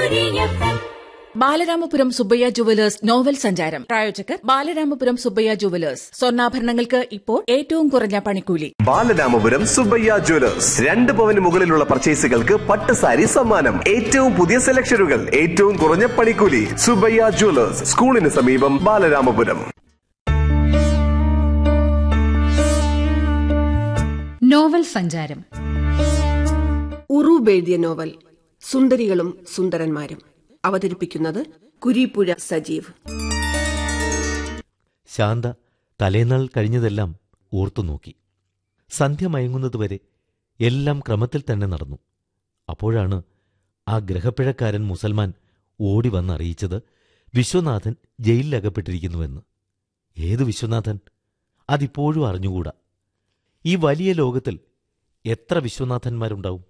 Balaramapuram Subbaiah jewellers novel സഞ്ചാരം പ്രായോജകർ Balaramapuram Subbaiah jewellers സ്വർണ്ണാഭരണങ്ങൾക്ക് ഇപ്പോൾ ഏറ്റവും കുറഞ്ഞ പണിക്കൂലി ബാലരാമപുരം സുബയ്യ ജ്വല്ലേഴ്സ് രണ്ട് പവന് മുകളിലുള്ള പർച്ചേസുകൾക്ക് പട്ട് സാരി സമ്മാനം ഏറ്റവും പുതിയ സെലക്ഷനുകൾ ഏറ്റവും കുറഞ്ഞ പണിക്കൂലി സുബയ്യ ജ്വല്ലേഴ്സ് സ്കൂളിന് സമീപം ബാലരാമപുരം നോവൽ സഞ്ചാരം ഉറൂബ് എഴുതിയ നോവൽ സുന്ദരികളും സുന്ദരന്മാരും അവതരിപ്പിക്കുന്നത് കുരീപ്പുഴ സജീവ് ശാന്ത തലേനാൾ കഴിഞ്ഞതെല്ലാം ഓർത്തുനോക്കി സന്ധ്യ മയങ്ങുന്നതുവരെ എല്ലാം ക്രമത്തിൽ തന്നെ നടന്നു അപ്പോഴാണ് ആ ഗ്രഹപ്പിഴക്കാരൻ മുസൽമാൻ ഓടി വന്നറിയിച്ചത് വിശ്വനാഥൻ ജയിലിലകപ്പെട്ടിരിക്കുന്നുവെന്ന് ഏത് വിശ്വനാഥൻ അതിപ്പോഴും അറിഞ്ഞുകൂടാ ഈ വലിയ ലോകത്തിൽ എത്ര വിശ്വനാഥന്മാരുണ്ടാവും